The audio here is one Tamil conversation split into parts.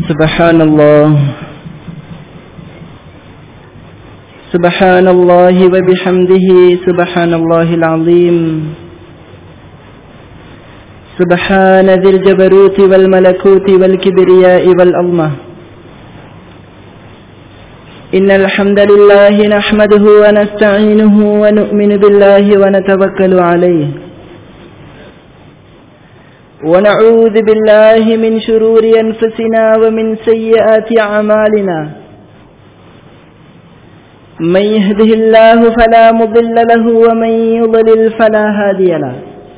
سبحان الله سبحان الله وبحمده سبحان الله العظيم سبحان ذي الجبروت والملكوت والكبرياء والعظمة إن الحمد لله نحمده ونستعينه ونؤمن بالله ونتوكل عليه ونعوذ بالله من شرور أنفسنا ومن سيئات أعمالنا من يهده الله فلا مضل له ومن يضلل فلا هادي له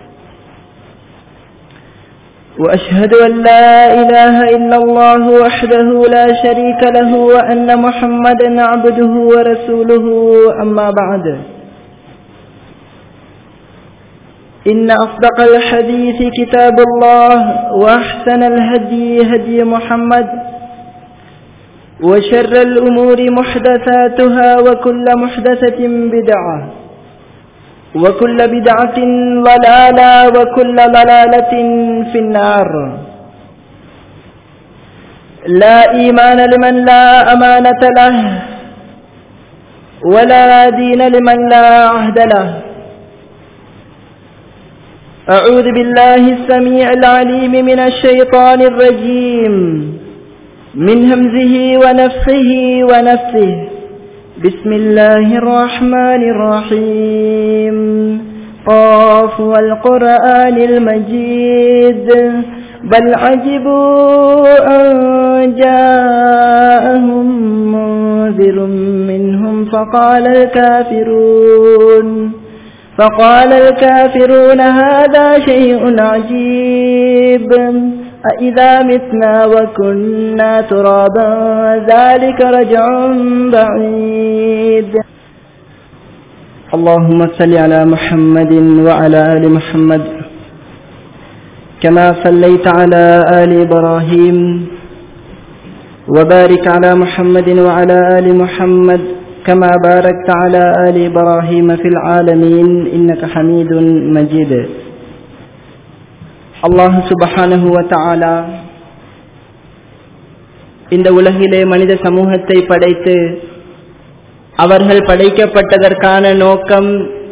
وأشهد أن لا إله إلا الله وحده لا شريك له وأن محمدا عبده ورسوله أما بعد إن أصدق الحديث كتاب الله وأحسن الهدي هدي محمد وشر الأمور محدثاتها وكل محدثة بدعة وكل بدعة ضلالة وكل ضلالة في النار لا إيمان لمن لا أمانة له ولا دين لمن لا عهد له أعوذ بالله السميع العليم من الشيطان الرجيم من همزه ونفخه ونفسه بسم الله الرحمن الرحيم قاف والقرآن المجيد بل عجبوا أن جاءهم منذر منهم فقال الكافرون فقال الكافرون هذا شيء عجيب أإذا متنا وكنا ترابا ذلك رجع بعيد اللهم صل على محمد وعلى آل محمد كما صليت على آل إبراهيم وبارك على محمد وعلى آل محمد كما باركت على آل إبراهيم في العالمين إنك حميد مجيد அல்லாஹு சுபஹானஹு வதஆலா இந்த உலகிலே மனித சமூகத்தை படைத்து அவர்கள் படைக்கப்பட்டதற்கான நோக்கம்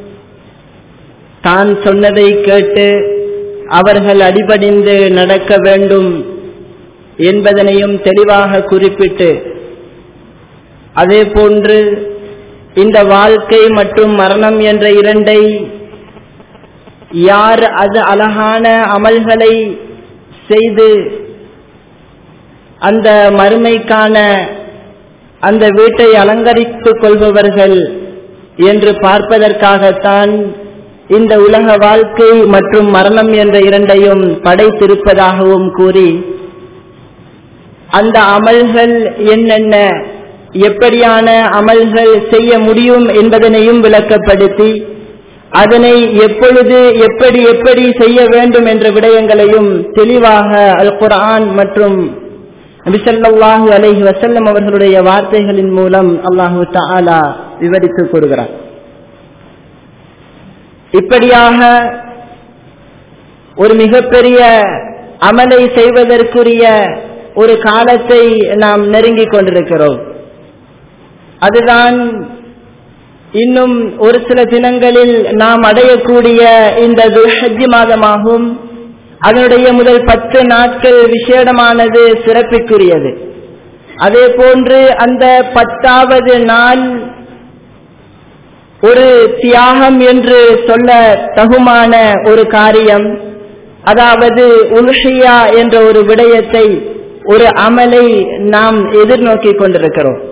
தான் சொன்னதை கேட்டு அவர்கள் அடிபடிந்து நடக்க வேண்டும் என்பதனையும் தெளிவாக குறிப்பிட்டு அதே போன்று இந்த வாழ்க்கை மற்றும் மரணம் என்ற இரண்டை யார் அது அழகான அமல்களை செய்து அந்த மறுமைக்கான அந்த வீட்டை அலங்கரித்துக் கொள்பவர்கள் என்று பார்ப்பதற்காகத்தான் இந்த உலக வாழ்க்கை மற்றும் மரணம் என்ற இரண்டையும் படைத்திருப்பதாகவும் கூறி அந்த அமல்கள் என்னென்ன எப்படியான அமல்கள் செய்ய முடியும் என்பதனையும் விளக்கப்படுத்தி அதனை எப்பொழுது எப்படி எப்படி செய்ய வேண்டும் என்ற விடயங்களையும் தெளிவாக அல் குரான் மற்றும் நபிசல்லாஹு அலஹி வசல்லம் அவர்களுடைய வார்த்தைகளின் மூலம் அல்லாஹு தாலா விவரித்து கூறுகிறார் இப்படியாக ஒரு மிகப்பெரிய அமலை செய்வதற்குரிய ஒரு காலத்தை நாம் நெருங்கிக் கொண்டிருக்கிறோம் அதுதான் இன்னும் ஒரு சில தினங்களில் நாம் அடையக்கூடிய இந்த துல்ஹஜ் மாதமாகும் அதனுடைய முதல் பத்து நாட்கள் விசேடமானது சிறப்பிற்குரியது அதே போன்று அந்த பத்தாவது நாள் ஒரு தியாகம் என்று சொல்ல தகுமான ஒரு காரியம் அதாவது உல்ஹியா என்ற ஒரு விடயத்தை ஒரு அமலை நாம் எதிர்நோக்கி கொண்டிருக்கிறோம்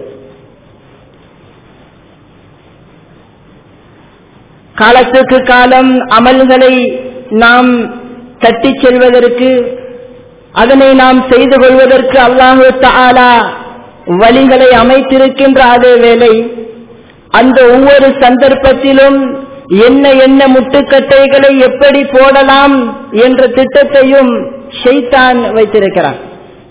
காலத்துக்கு காலம் அமல்களை நாம் தட்டி செல்வதற்கு அதனை நாம் செய்து கொள்வதற்கு அல்லாஹு தாலா வழிகளை அமைத்திருக்கின்ற அதே வேளை அந்த ஒவ்வொரு சந்தர்ப்பத்திலும் என்ன என்ன முட்டுக்கட்டைகளை எப்படி போடலாம் என்ற திட்டத்தையும் ஷைத்தான் வைத்திருக்கிறான்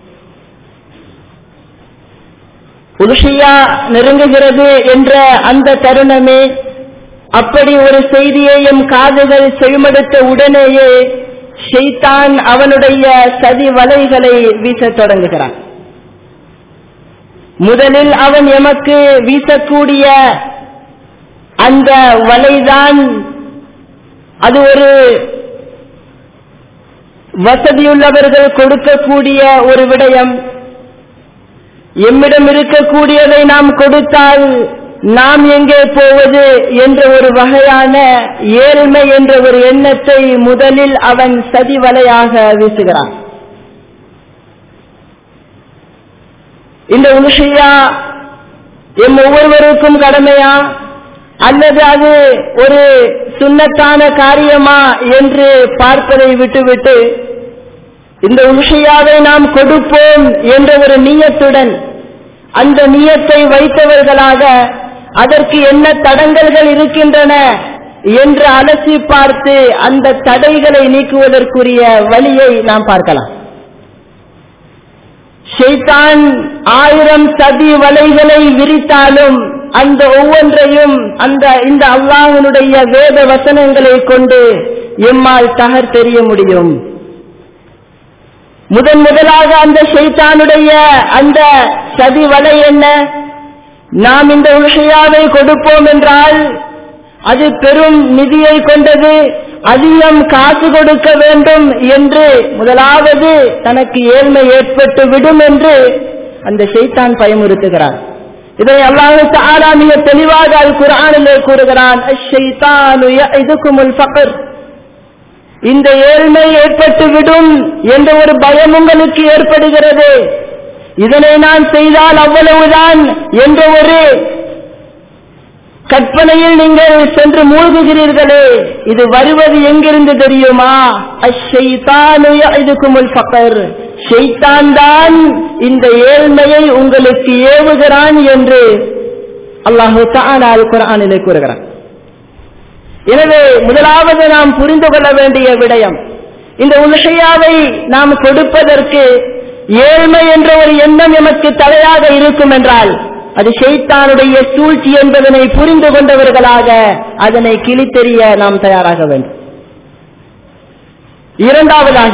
உருஷியா நெருங்குகிறது என்ற அந்த தருணமே அப்படி ஒரு செய்தியை எம் காதுகள் செவிமடுத்த உடனேயே ஷைத்தான் அவனுடைய சதி வலைகளை வீசத் தொடங்குகிறான் முதலில் அவன் எமக்கு வீசக்கூடிய அந்த வலைதான் அது ஒரு வசதியுள்ளவர்கள் கொடுக்கக்கூடிய ஒரு விடயம் எம்மிடம் இருக்கக்கூடியதை நாம் கொடுத்தால் நாம் எங்கே போவது என்ற ஒரு வகையான ஏழ்மை என்ற ஒரு எண்ணத்தை முதலில் அவன் சதி வலையாக வீசுகிறான் இந்த உலுஷையா எம் ஒவ்வொருவருக்கும் கடமையா அல்லது அது ஒரு சுண்ணத்தான காரியமா என்று பார்ப்பதை விட்டுவிட்டு இந்த உஷையாவை நாம் கொடுப்போம் என்ற ஒரு நீயத்துடன் அந்த நீயத்தை வைத்தவர்களாக அதற்கு என்ன தடங்கல்கள் இருக்கின்றன என்று அலசி பார்த்து அந்த தடைகளை நீக்குவதற்குரிய வழியை நாம் பார்க்கலாம் ஷைத்தான் ஆயிரம் சதி வலைகளை விரித்தாலும் அந்த ஒவ்வொன்றையும் அந்த இந்த அல்லாஹனுடைய வேத வசனங்களை கொண்டு எம்மால் தகர் தெரிய முடியும் முதன் முதலாக அந்த ஷைத்தானுடைய அந்த சதி வலை என்ன நாம் இந்த உஷையாவை கொடுப்போம் என்றால் அது பெரும் நிதியை கொண்டது அதிகம் காசு கொடுக்க வேண்டும் என்று முதலாவது தனக்கு ஏழ்மை ஏற்பட்டு விடும் என்று அந்த ஷைத்தான் பயமுறுத்துகிறார் இதை அல்லாஹு தஆலா மிக தெளிவாக அல் குர்ஆனிலே கூறுகிறான் அஷ்-ஷைத்தானு யஇதுகுமுல் ஃபக்ர் இந்த ஏழ்மை ஏற்பட்டு விடும் என்ற ஒரு பயம் உங்களுக்கு ஏற்படுகிறது இதனை நான் செய்தால் அவ்வளவுதான் என்ற ஒரு கற்பனையில் நீங்கள் சென்று மூழ்குகிறீர்களே இது வருவது எங்கிருந்து தெரியுமா அஷைத்தானுக்குமுல் பக்கர் ஷைத்தான் தான் இந்த ஏழ்மையை உங்களுக்கு ஏவுகிறான் என்று அல்லாஹு தாலா அல் குரானிலே கூறுகிறான் எனவே முதலாவது நாம் புரிந்து கொள்ள வேண்டிய விடயம் இந்த உலகையாவை நாம் கொடுப்பதற்கு ஏழ்மை என்ற ஒரு எண்ணம் எமக்கு தலையாக இருக்கும் என்றால் அது ஷெய்தானுடைய சூழ்ச்சி என்பதனை புரிந்து கொண்டவர்களாக அதனை கிழித்தெறிய நாம் தயாராக வேண்டும் இரண்டாவதாக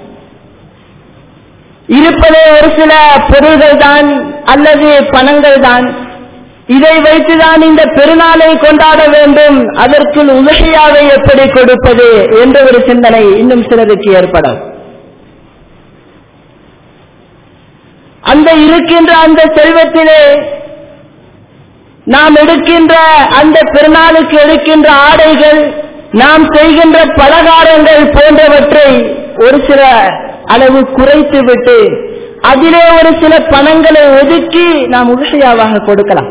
இருப்பதே ஒரு சில பொருள்கள் தான் அல்லது பணங்கள் தான் இதை வைத்துதான் இந்த பெருநாளை கொண்டாட வேண்டும் அதற்குள் உலகையாவை எப்படி கொடுப்பது என்ற ஒரு சிந்தனை இன்னும் சிலருக்கு ஏற்படும் அந்த இருக்கின்ற அந்த செல்வத்திலே நாம் எடுக்கின்ற அந்த பெருநாளுக்கு எடுக்கின்ற ஆடைகள் நாம் செய்கின்ற பலகாரங்கள் போன்றவற்றை ஒரு சில அளவு குறைத்து விட்டு அதிலே ஒரு சில பணங்களை ஒதுக்கி நாம் உஷையாவாக கொடுக்கலாம்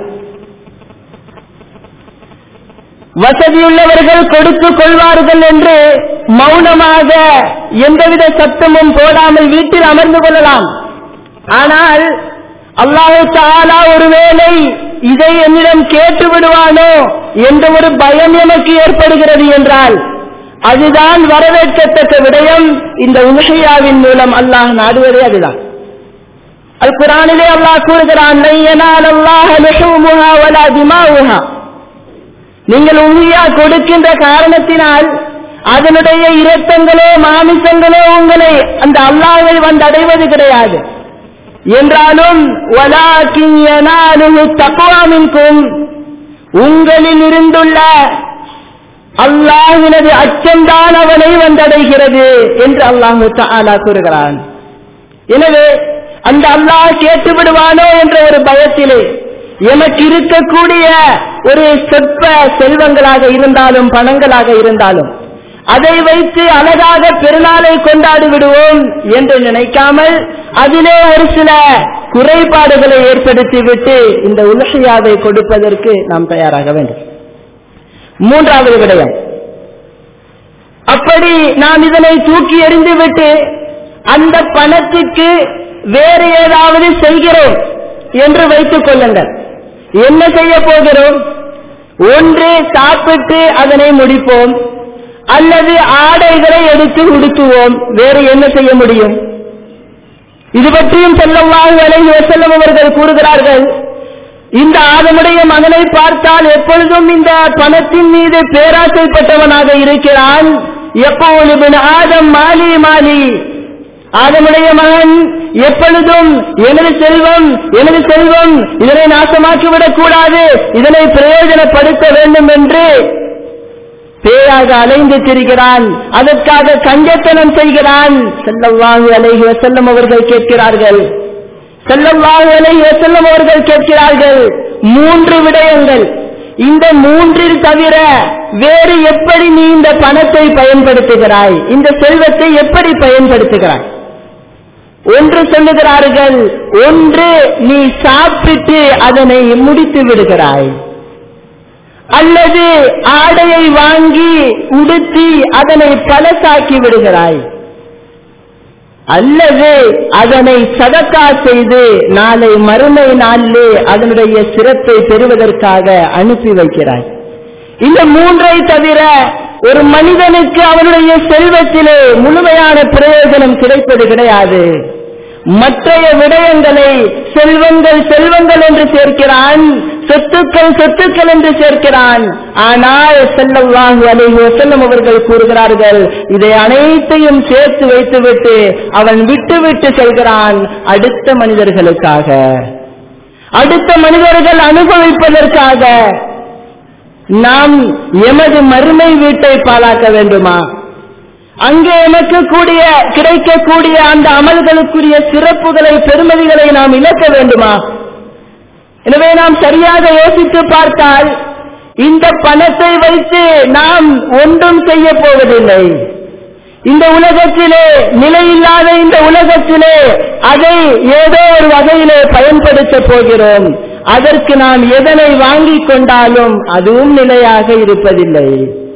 வசதியுள்ளவர்கள் கொடுத்துக் கொள்வார்கள் என்று மௌனமாக எந்தவித சத்தமும் போடாமல் வீட்டில் அமர்ந்து கொள்ளலாம் ஆனால் அல்லாஹு தாலா ஒருவேளை இதை என்னிடம் கேட்டு விடுவானோ என்ற ஒரு பயம் எனக்கு ஏற்படுகிறது என்றால் அதுதான் வரவேற்கத்தக்க விடயம் இந்த உலகையாவின் மூலம் அல்லாஹ் நாடுவதே அதுதான் அல் குரானிலே அல்லாஹ் கூறுகிறான் நீங்கள் உண்மையா கொடுக்கின்ற காரணத்தினால் அதனுடைய இரத்தங்களோ மாமிசங்களோ உங்களை அந்த அல்லாஹை வந்தடைவது கிடையாது என்றாலும் தக்குவாமின்கும் உங்களில் இருந்துள்ள அல்லாஹினது அச்சம்தான் அவனை வந்தடைகிறது என்று அல்லாஹு தாலா கூறுகிறான் எனவே அந்த அல்லாஹ் கேட்டு விடுவானோ என்ற ஒரு பயத்திலே எமக்கு இருக்கக்கூடிய ஒரு சொற்ப செல்வங்களாக இருந்தாலும் பணங்களாக இருந்தாலும் அதை வைத்து அழகாக பெருநாளை கொண்டாடி விடுவோம் என்று நினைக்காமல் அதிலே ஒரு சில குறைபாடுகளை ஏற்படுத்திவிட்டு இந்த உலகையாவை கொடுப்பதற்கு நாம் தயாராக வேண்டும் மூன்றாவது விடயம் அப்படி நாம் இதனை தூக்கி எறிந்துவிட்டு அந்த பணத்துக்கு வேறு ஏதாவது செய்கிறோம் என்று வைத்துக் கொள்ளுங்கள் என்ன செய்ய போகிறோம் ஒன்று சாப்பிட்டு அதனை முடிப்போம் அல்லது ஆடைகளை எடுத்து உடுத்துவோம் வேறு என்ன செய்ய முடியும் இது பற்றியும் செல்லவாக விலகி செல்லும் அவர்கள் கூறுகிறார்கள் இந்த ஆதமுடைய மகனை பார்த்தால் எப்பொழுதும் இந்த பணத்தின் மீது பேராசைப்பட்டவனாக இருக்கிறான் எப்பொழுது ஆதம் மாலி மாலி ஆதமுடைய மகன் எப்பொழுதும் எனது செல்வம் எனது செல்வம் இதனை நாசமாக்கிவிடக் கூடாது இதனை பிரயோஜனப்படுத்த வேண்டும் என்று பேயாக அலைந்து திரிகிறான் அதற்காக கஞ்சத்தனம் செய்கிறான் செல்லவாகு அலைஹி வசல்லம் அவர்கள் கேட்கிறார்கள் செல்லவாகு அலைஹி வசல்லம் அவர்கள் கேட்கிறார்கள் மூன்று விடயங்கள் இந்த மூன்றில் தவிர வேறு எப்படி நீ இந்த பணத்தை பயன்படுத்துகிறாய் இந்த செல்வத்தை எப்படி பயன்படுத்துகிறாய் ஒன்று சொல்லுகிறார்கள் ஒன்று நீ சாப்பிட்டு அதனை முடித்து விடுகிறாய் அல்லது ஆடையை வாங்கி உடுத்தி அதனை பலசாக்கி விடுகிறாய் அல்லது அதனை சதக்கா செய்து நாளை மறுமை நாளிலே அதனுடைய சிறப்பை பெறுவதற்காக அனுப்பி வைக்கிறாய் இந்த மூன்றை தவிர ஒரு மனிதனுக்கு அவனுடைய செல்வத்திலே முழுமையான பிரயோஜனம் கிடைப்பது கிடையாது மற்றைய விடயங்களை செல்வங்கள் செல்வங்கள் என்று சேர்க்கிறான் சொத்துக்கள் சொத்துக்கள் என்று சேர்க்கிறான் ஆனால் செல்லவாகு அலைஹி செல்லம் அவர்கள் கூறுகிறார்கள் இதை அனைத்தையும் சேர்த்து வைத்துவிட்டு அவன் விட்டு விட்டு செல்கிறான் அடுத்த மனிதர்களுக்காக அடுத்த மனிதர்கள் அனுபவிப்பதற்காக நாம் எமது மறுமை வீட்டை பாழாக்க வேண்டுமா அங்கே எமக்கு கூடிய கிடைக்கக்கூடிய அந்த அமல்களுக்குரிய சிறப்புகளை பெருமதிகளை நாம் இழக்க வேண்டுமா எனவே நாம் சரியாக யோசித்து பார்த்தால் இந்த பணத்தை வைத்து நாம் ஒன்றும் செய்ய போவதில்லை இந்த உலகத்திலே நிலையில்லாத இந்த உலகத்திலே அதை ஏதோ ஒரு வகையிலே பயன்படுத்த போகிறோம் அதற்கு நாம் எதனை வாங்கிக் கொண்டாலும் அதுவும் நிலையாக இருப்பதில்லை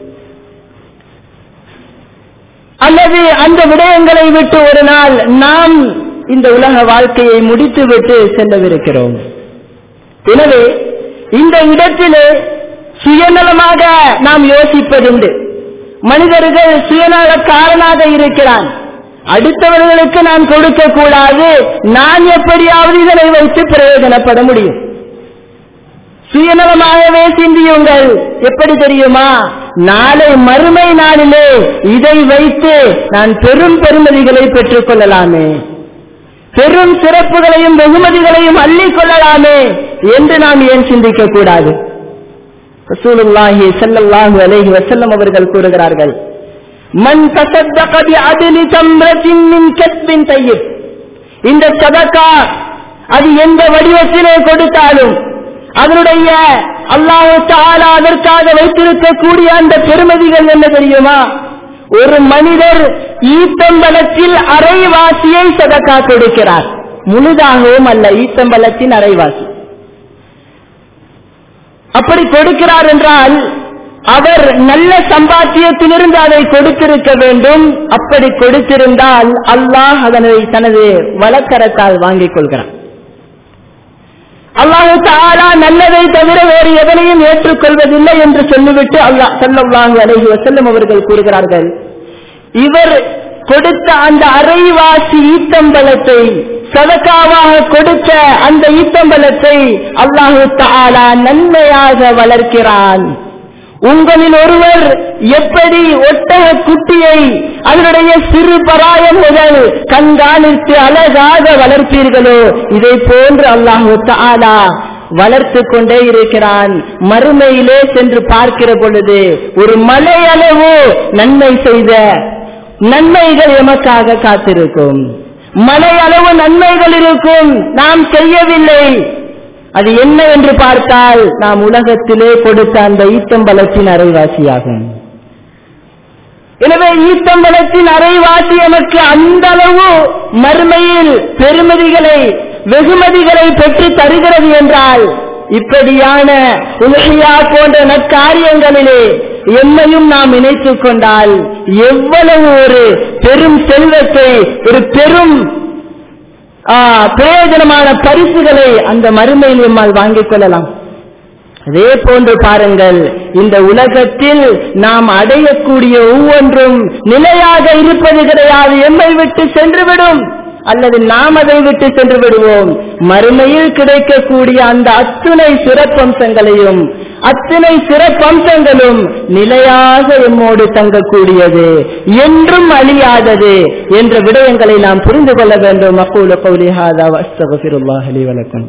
அல்லது அந்த விடயங்களை விட்டு ஒரு நாள் நாம் இந்த உலக வாழ்க்கையை முடித்துவிட்டு செல்லவிருக்கிறோம் எனவே இந்த இடத்திலே சுயநலமாக நாம் யோசிப்பதுண்டு மனிதர்கள் சுயநலக்காரனாக இருக்கிறான் அடுத்தவர்களுக்கு நான் கொடுக்க கூடாது நான் எப்படியாவது இதனை வைத்து பிரயோஜனப்பட முடியும் சுயநலமாகவே சிந்தியுங்கள் எப்படி தெரியுமா நாளை மறுமை நாளிலே இதை வைத்து நான் பெரும் பெருமதிகளை பெற்றுக் கொள்ளலாமே பெரும் சிறப்புகளையும் வெகுமதிகளையும் அள்ளிக் கொள்ளலாமே என்று நாம் ஏன் சிந்திக்க கூடாது ரசூலுல்லாஹி ஸல்லல்லாஹு அலைஹி வஸல்லம் அவர்கள் கூறுகிறார்கள் மன் தஸத்தக பிஅத்லி தம்ரத்தின் மின் கஸ்பின் தய்யிப் இந்த சதகா அது எந்த வடிவத்திலே கொடுத்தாலும் அதனுடைய அல்லாஹு தாலா அதற்காக வைத்திருக்கக்கூடிய அந்த பெருமதிகள் என்ன தெரியுமா ஒரு மனிதர் ஈத்தம்பலத்தில் அரைவாசியை சதக்கா கொடுக்கிறார் முழுதாகவும் அல்ல ஈத்தம்பலத்தின் அரைவாசி அப்படி கொடுக்கிறார் என்றால் அவர் நல்ல சம்பாத்தியத்திலிருந்து அதை கொடுத்திருக்க வேண்டும் அப்படி கொடுத்திருந்தால் அல்லாஹ் அதனை தனது வழக்கரத்தால் வாங்கிக் கொள்கிறான் அல்லாஹு தாலா நல்லதை தவிர வேறு எதனையும் ஏற்றுக்கொள்வதில்லை என்று சொல்லிவிட்டு அல்லாஹ் செல்லவாங்க அலைஹி வசல்லம் அவர்கள் கூறுகிறார்கள் இவர் கொடுத்த அந்த அரைவாசி ஈத்தம்பலத்தை சதக்காவாக கொடுத்த அந்த ஈத்தம்பலத்தை அல்லாஹு தாலா நன்மையாக வளர்க்கிறான் உங்களில் ஒருவர் எப்படி ஒட்டக குட்டியை அதனுடைய சிறு பராயம் முதல் கண்காணித்து அழகாக வளர்ப்பீர்களோ இதை போன்று அல்லாஹு தாலா வளர்த்து கொண்டே இருக்கிறான் மறுமையிலே சென்று பார்க்கிற பொழுது ஒரு மலை அளவு நன்மை செய்த நன்மைகள் எமக்காக காத்திருக்கும் மலை அளவு நன்மைகள் இருக்கும் நாம் செய்யவில்லை அது என்ன என்று பார்த்தால் நாம் உலகத்திலே கொடுத்த அந்த ஈத்தம்பலத்தின் அரைவாசியாகும் எனவே ஈத்தம்பலத்தின் அரைவாசி எனக்கு அந்த அளவு மறுமையில் பெருமதிகளை வெகுமதிகளை பெற்று தருகிறது என்றால் இப்படியான உலகியா போன்ற நற்காரியங்களிலே என்னையும் நாம் இணைத்துக் கொண்டால் எவ்வளவு ஒரு பெரும் செல்வத்தை ஒரு பெரும் பிரயோஜனமான பரிசுகளை அந்த மறுமையில் நம்மால் வாங்கிக் கொள்ளலாம் அதே போன்று பாருங்கள் இந்த உலகத்தில் நாம் அடையக்கூடிய ஒவ்வொன்றும் நிலையாக இருப்பது கிடையாது எம்மை விட்டு சென்றுவிடும் அல்லது நாம் அதை விட்டு சென்று விடுவோம் மறுமையில் கிடைக்கக்கூடிய அந்த அத்துணை சிறப்பம்சங்களையும் அத்தனை சிறப்பம்சங்களும் நிலையாக எம்மோடு தங்கக்கூடியது என்றும் அழியாதது என்ற விடயங்களை நாம் புரிந்து கொள்ள வேண்டும் அக்கூல கௌலி ஹாதா வஸ்தகஃபிருல்லாஹ் லி வலக்கும்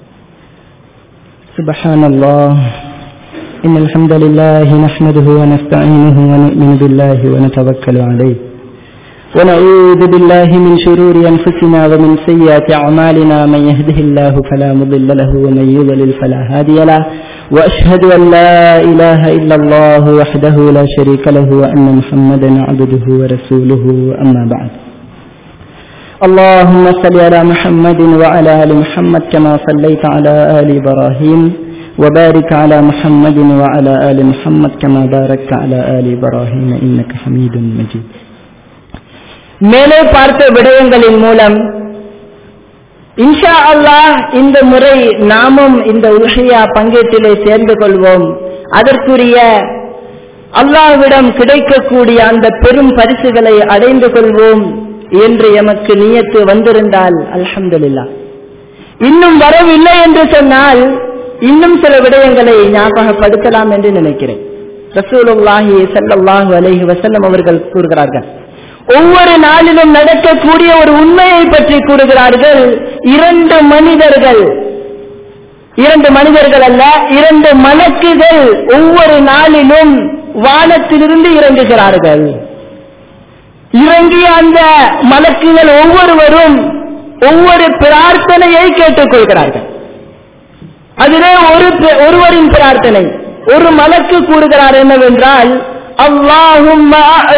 سبحان الله إن الحمد لله نحمده ونستعينه ونؤمن بالله ونتوكل عليه ونعوذ بالله من شرور أنفسنا ومن سيئات أعمالنا من يهده الله فلا مضل له ومن يضلل فلا هادي له وأشهد أن لا إله إلا الله وحده لا شريك له وأن محمدا عبده ورسوله أما بعد اللهم صل على محمد وعلى آل محمد كما صليت على آل إبراهيم وبارك على محمد وعلى آل محمد كما باركت على آل إبراهيم إنك حميد مجيد மேலே பார்த்த விடயங்களின் மூலம் இன்ஷா அல்லாஹ் இந்த முறை நாமும் இந்த உஷையா பங்கேற்றிலே சேர்ந்து கொள்வோம் அதற்குரிய அல்லாஹ்விடம் கிடைக்கக்கூடிய அந்த பெரும் பரிசுகளை அடைந்து கொள்வோம் என்று எமக்கு நியத்து வந்திருந்தால் அல்ஹம்துலில்லா இன்னும் வரவில்லை என்று சொன்னால் இன்னும் சில விடயங்களை ஞாபகப்படுத்தலாம் என்று நினைக்கிறேன் ரசூலுல்லாஹி ஸல்லல்லாஹு அலைஹி வஸல்லம் அவர்கள் கூறுகிறார்கள் ஒவ்வொரு நாளிலும் நடக்கக்கூடிய ஒரு உண்மையை பற்றி கூறுகிறார்கள் இரண்டு மனிதர்கள் இரண்டு மனிதர்கள் அல்ல இரண்டு மலக்குகள் ஒவ்வொரு நாளிலும் வானத்திலிருந்து இறங்குகிறார்கள் இறங்கிய அந்த மலக்குகள் ஒவ்வொருவரும் ஒவ்வொரு பிரார்த்தனையை கேட்டுக்கொள்கிறார்கள் அதிலே ஒரு ஒருவரின் பிரார்த்தனை ஒரு மலக்கு கூறுகிறார் என்னவென்றால் அல்லாஹும்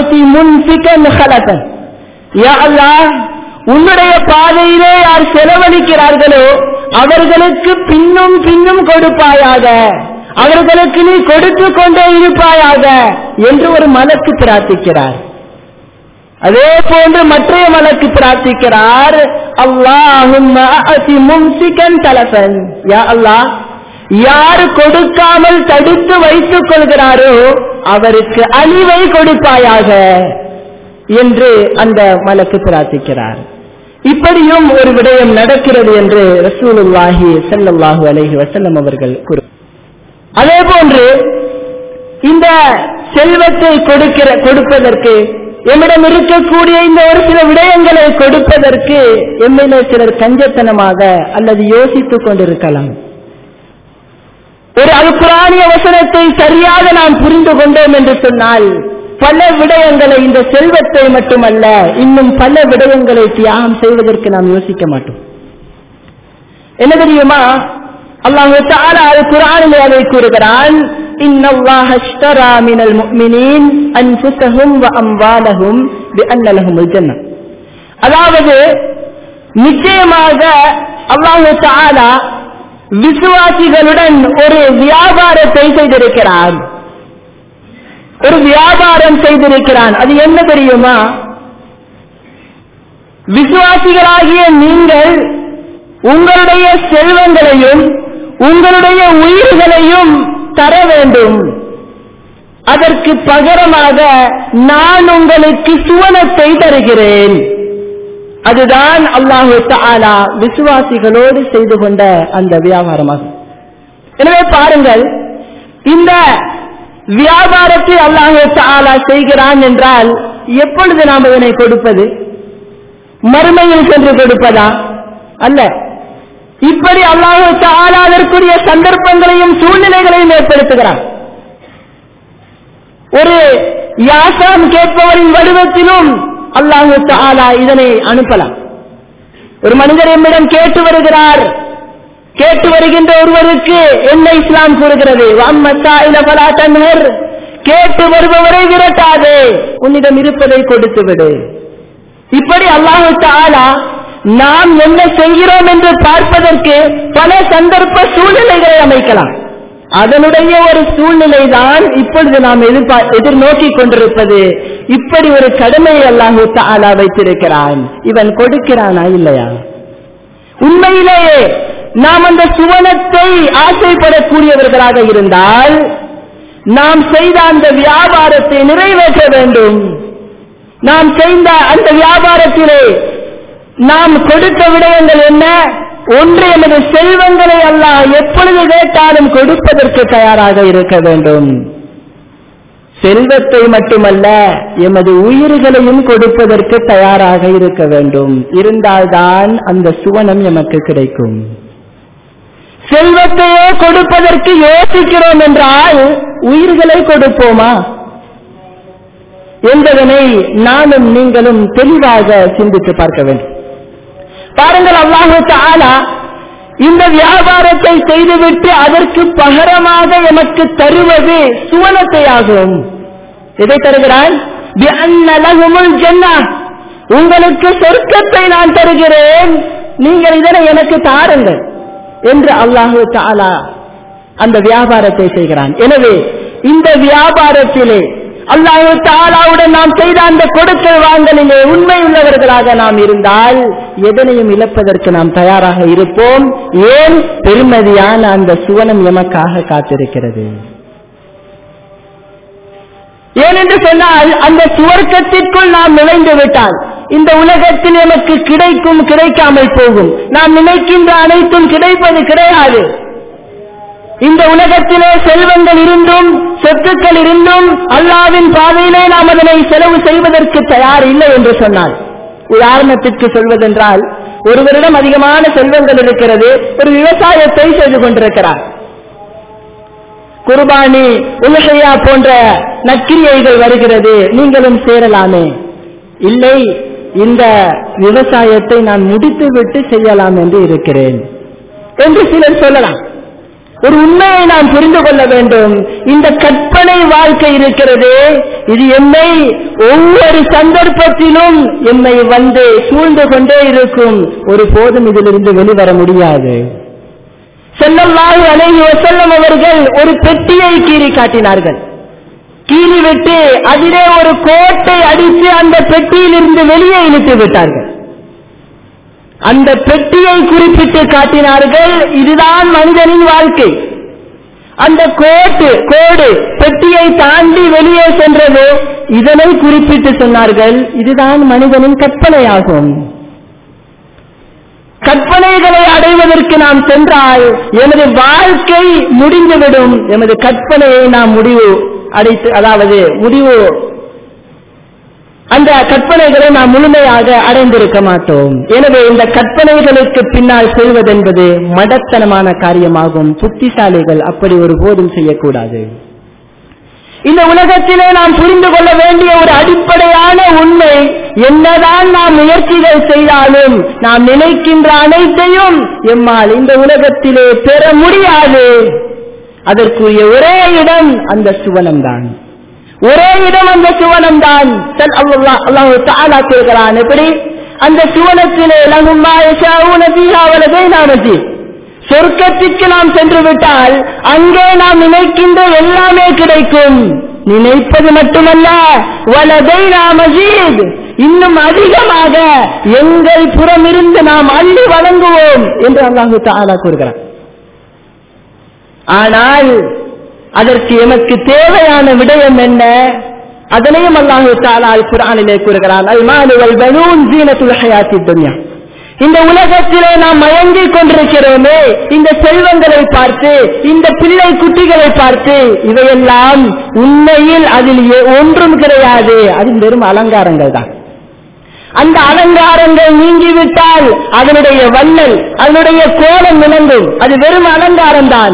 உன்னுடைய பாதையிலே யார் செலவழிக்கிறார்களோ அவர்களுக்கு பின்னும் பின்னும் கொடுப்பாயாக அவர்களுக்கு நீ கொடுத்து கொண்டே இருப்பாயாக என்று ஒரு மலக்கு பிரார்த்திக்கிறார் அதே போன்று மற்றைய மலக்கு பிரார்த்திக்கிறார் அல்லாஹும் தலசன் யா அல்லாஹ் யார் கொடுக்காமல் தடுத்து வைத்துக் கொள்கிறாரோ அவருக்கு அழிவை கொடுப்பாயாக என்று அந்த மலக்கு பிரார்த்திக்கிறார் இப்படியும் ஒரு விடயம் நடக்கிறது என்று ரசூலுல்லாஹி செல்லல்லாஹு அலைஹி வசல்லம் அவர்கள் கூறு அதே போன்று இந்த செல்வத்தை கொடுக்கிற கொடுப்பதற்கு எம்மிடம் இருக்கக்கூடிய இந்த ஒரு சில விடயங்களை கொடுப்பதற்கு எம்மிலே சிலர் கஞ்சத்தனமாக அல்லது யோசித்துக் கொண்டிருக்கலாம் ஒரு அல்குரானிய வசனத்தை சரியாக நாம் புரிந்து கொண்டோம் என்று சொன்னால் பல விடயங்களை இந்த செல்வத்தை மட்டுமல்ல இன்னும் பல விடயங்களை தியாகம் செய்வதற்கு நாம் யோசிக்க மாட்டோம் என்ன தெரியுமா அல்லாஹு தாலா அது குரானிலே அதை கூறுகிறான் إن الله اشترى من المؤمنين أنفسهم وأموالهم بأن لهم الجنة அதாவது நிச்சயமாக அல்லாஹு தாலா விசுவாசிகளுடன் ஒரு வியாபாரத்தை செய்திருக்கிறான் ஒரு வியாபாரம் செய்திருக்கிறான் அது என்ன தெரியுமா விசுவாசிகளாகிய நீங்கள் உங்களுடைய செல்வங்களையும் உங்களுடைய உயிர்களையும் தர வேண்டும் அதற்கு பகரமாக நான் உங்களுக்கு சுவனத்தை தருகிறேன் அதுதான் அல்லாஹு தாலா விசுவாசிகளோடு செய்து கொண்ட அந்த வியாபாரமாகும் எனவே பாருங்கள் இந்த வியாபாரத்தை அல்லாஹு தாலா செய்கிறான் என்றால் எப்பொழுது நாம் இதனை கொடுப்பது மறுமையில் சென்று கொடுப்பதா அல்ல இப்படி அல்லாஹு தாலா அதற்குரிய சந்தர்ப்பங்களையும் சூழ்நிலைகளையும் ஏற்படுத்துகிறான் ஒரு யாசம் கேட்பவரின் வடிவத்திலும் அல்லாஹு தாலா இதனை அனுப்பலாம் ஒரு மனிதர் எம்மிடம் கேட்டு வருகிறார் கேட்டு வருகின்ற ஒருவருக்கு என்ன இஸ்லாம் கூறுகிறது கேட்டு வருபவரை விரட்டாதே உன்னிடம் இருப்பதை கொடுத்து விடு இப்படி அல்லாஹு தாலா நாம் என்ன செய்கிறோம் என்று பார்ப்பதற்கு பல சந்தர்ப்ப சூழ்நிலைகளை அமைக்கலாம் அதனுடைய ஒரு சூழ்நிலை தான் இப்பொழுது நாம் எதிர்பார் எதிர்நோக்கி கொண்டிருப்பது இப்படி ஒரு கடமையை அல்லாஹு தாலா வைத்திருக்கிறான் இவன் கொடுக்கிறானா இல்லையா உண்மையிலேயே நாம் அந்த சுவனத்தை ஆசைப்படக்கூடியவர்களாக இருந்தால் நாம் செய்த அந்த வியாபாரத்தை நிறைவேற்ற வேண்டும் நாம் செய்த அந்த வியாபாரத்திலே நாம் கொடுத்த விடயங்கள் என்ன ஒன்று எமது செல்வங்களை அல்லாஹ் எப்பொழுது கேட்டாலும் கொடுப்பதற்கு தயாராக இருக்க வேண்டும் செல்வத்தை மட்டுமல்ல எமது உயிர்களையும் கொடுப்பதற்கு தயாராக இருக்க வேண்டும் இருந்தால்தான் அந்த சுவனம் எமக்கு கிடைக்கும் செல்வத்தையே கொடுப்பதற்கு யோசிக்கிறோம் என்றால் உயிர்களை கொடுப்போமா என்பதனை நானும் நீங்களும் தெளிவாக சிந்தித்து பார்க்க வேண்டும் பாருங்கள் அல்லாஹு தாலா இந்த வியாபாரத்தை செய்துவிட்டு அதற்கு பகரமாக எமக்கு தருவது சுவனத்தை ஆகும் எதை தருகிறான் உங்களுக்கு சொர்க்கத்தை நான் தருகிறேன் நீங்கள் இதனை எனக்கு தாருங்கள் என்று அல்லாஹு தாலா அந்த வியாபாரத்தை செய்கிறான் எனவே இந்த வியாபாரத்திலே அல்லாஹு தாலாவுடன் நாம் செய்த அந்த கொடுக்கல் வாங்கலிலே உண்மை உள்ளவர்களாக நாம் இருந்தால் எதனையும் இழப்பதற்கு நாம் தயாராக இருப்போம் ஏன் பெருமதியான அந்த சுவனம் எமக்காக காத்திருக்கிறது ஏனென்று சொன்னால் அந்த சுவர்க்கத்திற்குள் நாம் நுழைந்து விட்டால் இந்த உலகத்தில் எமக்கு கிடைக்கும் கிடைக்காமல் போகும் நாம் நினைக்கின்ற அனைத்தும் கிடைப்பது கிடையாது இந்த உலகத்திலே செல்வங்கள் இருந்தும் சொத்துக்கள் இருந்தும் அல்லாவின் பாதையிலே நாம் அதனை செலவு செய்வதற்கு தயார் இல்லை என்று சொன்னார் உதாரணத்திற்கு சொல்வதென்றால் ஒருவரிடம் அதிகமான செல்வங்கள் இருக்கிறது ஒரு விவசாயத்தை செய்து கொண்டிருக்கிறார் குர்பானி உலகையா போன்ற நக்கிரியைகள் வருகிறது நீங்களும் சேரலாமே இல்லை இந்த விவசாயத்தை நான் முடித்துவிட்டு செய்யலாம் என்று இருக்கிறேன் என்று சிலர் சொல்லலாம் ஒரு உண்மையை நாம் புரிந்து கொள்ள வேண்டும் இந்த கற்பனை வாழ்க்கை இருக்கிறது இது எம்மை ஒவ்வொரு சந்தர்ப்பத்திலும் எம்மை வந்து சூழ்ந்து கொண்டே இருக்கும் ஒரு போதும் இதிலிருந்து வெளிவர முடியாது செல்லல்லாஹு அலைஹி வஸல்லம் அவர்கள் ஒரு பெட்டியை கீறி காட்டினார்கள் கீறி விட்டு அதிலே ஒரு கோட்டை அடித்து அந்த பெட்டியிலிருந்து வெளியே இழுத்து விட்டார்கள் அந்த பெட்டியை குறிப்பிட்டு காட்டினார்கள் இதுதான் மனிதனின் வாழ்க்கை அந்த கோட்டு கோடு பெட்டியை தாண்டி வெளியே சென்றது இதனை குறிப்பிட்டு சொன்னார்கள் இதுதான் மனிதனின் கற்பனையாகும் கற்பனைகளை அடைவதற்கு நாம் சென்றால் எமது வாழ்க்கை முடிந்துவிடும் எமது கற்பனையை நாம் முடிவு அடைத்து அதாவது முடிவு அந்த கற்பனைகளை நாம் முழுமையாக அடைந்திருக்க மாட்டோம் எனவே இந்த கற்பனைகளுக்கு பின்னால் செல்வதென்பது மடத்தனமான காரியமாகும் புத்திசாலிகள் அப்படி ஒரு போதும் செய்யக்கூடாது இந்த உலகத்திலே நாம் புரிந்து கொள்ள வேண்டிய ஒரு அடிப்படையான உண்மை என்னதான் நாம் முயற்சிகள் செய்தாலும் நாம் நினைக்கின்ற அனைத்தையும் எம்மால் இந்த உலகத்திலே பெற முடியாது அதற்குரிய ஒரே இடம் அந்த சுவனம்தான் ஒரே இடம் அந்த சுவனம் தான் அல்லாஹு தாலா கேட்கிறான் எப்படி அந்த சுவனத்திலே நாமதி சொர்க்கத்திற்கு நாம் சென்று விட்டால் அங்கே நாம் நினைக்கின்ற எல்லாமே கிடைக்கும் நினைப்பது மட்டுமல்ல வலதை நாமஜீத் இன்னும் அதிகமாக எங்கள் புறமிருந்து நாம் அள்ளி வழங்குவோம் என்று அல்லாஹு தாலா கூறுகிறார் ஆனால் அதற்கு எமக்கு தேவையான விடயம் என்ன அதனையும் அல்லாஹு தாலா குரானிலே கூறுகிறான் அல்மானுவல் பலூன் ஜீனத்துல் ஹயாத்தி துன்யா இந்த உலகத்திலே நாம் மயங்கிக் கொண்டிருக்கிறோமே இந்த செல்வங்களை பார்த்து இந்த பிள்ளை குட்டிகளை பார்த்து இவையெல்லாம் உண்மையில் அதில் ஒன்றும் கிடையாது அது வெறும் அலங்காரங்கள் தான் அந்த அலங்காரங்கள் நீங்கிவிட்டால் அதனுடைய வண்ணல் அதனுடைய கோலம் விளங்கும் அது வெறும் அலங்காரம் தான்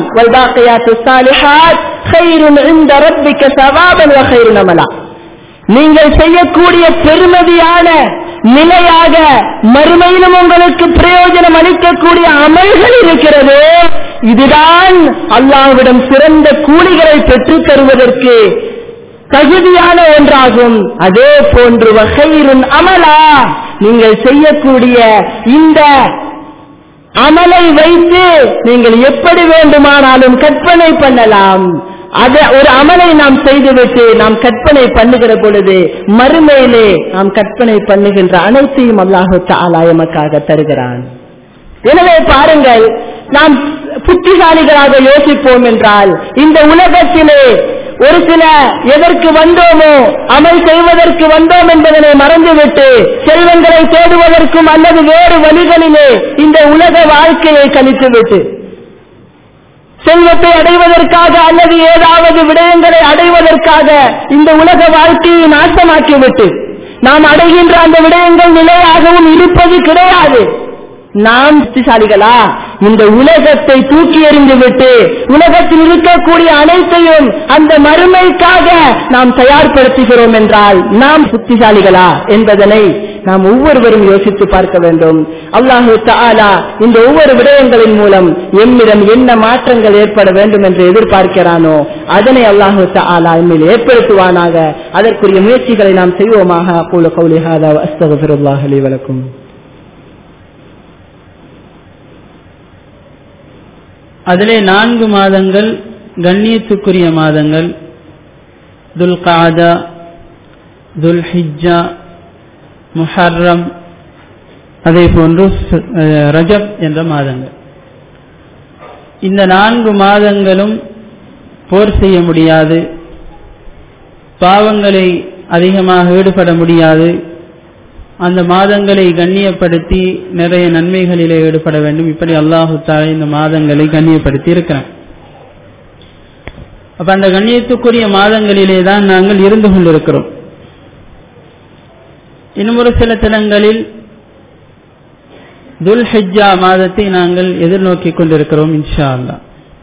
நீங்கள் செய்யக்கூடிய பெருமதியான நிலையாக மறுமையிலும் உங்களுக்கு பிரயோஜனம் அளிக்கக்கூடிய அமல்கள் இருக்கிறது இதுதான் அல்லாவிடம் சிறந்த கூலிகளை பெற்றுத் தருவதற்கு தகுதியான ஒன்றாகும் அதே போன்று வகையிருன் அமலா நீங்கள் செய்யக்கூடிய இந்த அமலை வைத்து நீங்கள் எப்படி வேண்டுமானாலும் கற்பனை பண்ணலாம் அத ஒரு அமலை நாம் செய்துவிட்டு நாம் கற்பனை பண்ணுகிற பொழுது மறுமையிலே நாம் கற்பனை பண்ணுகின்ற அனைத்தையும் அல்லாஹு தாலா எமக்காக தருகிறான் எனவே பாருங்கள் நாம் புத்திசாலிகளாக யோசிப்போம் என்றால் இந்த உலகத்திலே ஒரு சில எதற்கு வந்தோமோ அமல் செய்வதற்கு வந்தோம் என்பதனை மறந்துவிட்டு செல்வங்களை தேடுவதற்கும் அல்லது வேறு வழிகளிலே இந்த உலக வாழ்க்கையை கழித்துவிட்டு செல்வத்தை அடைவதற்காக அல்லது ஏதாவது விடயங்களை அடைவதற்காக இந்த உலக வாழ்க்கையை நாசமாக்கிவிட்டு நாம் அடைகின்ற அந்த விடயங்கள் நிலையாகவும் இருப்பது கிடையாது நாம் புத்திசாலிகளா இந்த உலகத்தை தூக்கி எறிந்து விட்டு உலகத்தில் இருக்கக்கூடிய அனைத்தையும் அந்த மறுமைக்காக நாம் தயார்படுத்துகிறோம் என்றால் நாம் புத்திசாலிகளா என்பதனை நாம் ஒவ்வொருவரும் யோசித்து பார்க்க வேண்டும் அல்லாஹு தாலா இந்த ஒவ்வொரு விடயங்களின் மூலம் எம்மிடம் என்ன மாற்றங்கள் ஏற்பட வேண்டும் என்று எதிர்பார்க்கிறானோ அதனை அல்லாஹு தாலா எம்மில் ஏற்படுத்துவானாக அதற்குரிய முயற்சிகளை நாம் செய்வோமாக அக்கூல கௌலிஹாதா அஸ்தகுல்லாஹ் அலி வலக்கும் அதிலே நான்கு மாதங்கள் கண்ணியத்துக்குரிய மாதங்கள் துல் காதா துல் ஹிஜ்ஜா முஹர்ரம் அதே போன்று ரஜப் என்ற மாதங்கள் இந்த நான்கு மாதங்களும் போர் செய்ய முடியாது பாவங்களை அதிகமாக ஈடுபட முடியாது அந்த மாதங்களை கண்ணியப்படுத்தி நிறைய நன்மைகளிலே ஈடுபட வேண்டும் இப்படி அல்லாஹு தாலா இந்த மாதங்களை கண்ணியப்படுத்தி இருக்கிறான் அப்ப அந்த கண்ணியத்துக்குரிய மாதங்களிலே தான் நாங்கள் இருந்து கொண்டிருக்கிறோம் இன்னும் ஒரு சில தினங்களில் துல் ஹிஜ்ஜா மாதத்தை நாங்கள் எதிர்நோக்கி கொண்டிருக்கிறோம் இன்ஷா அல்லா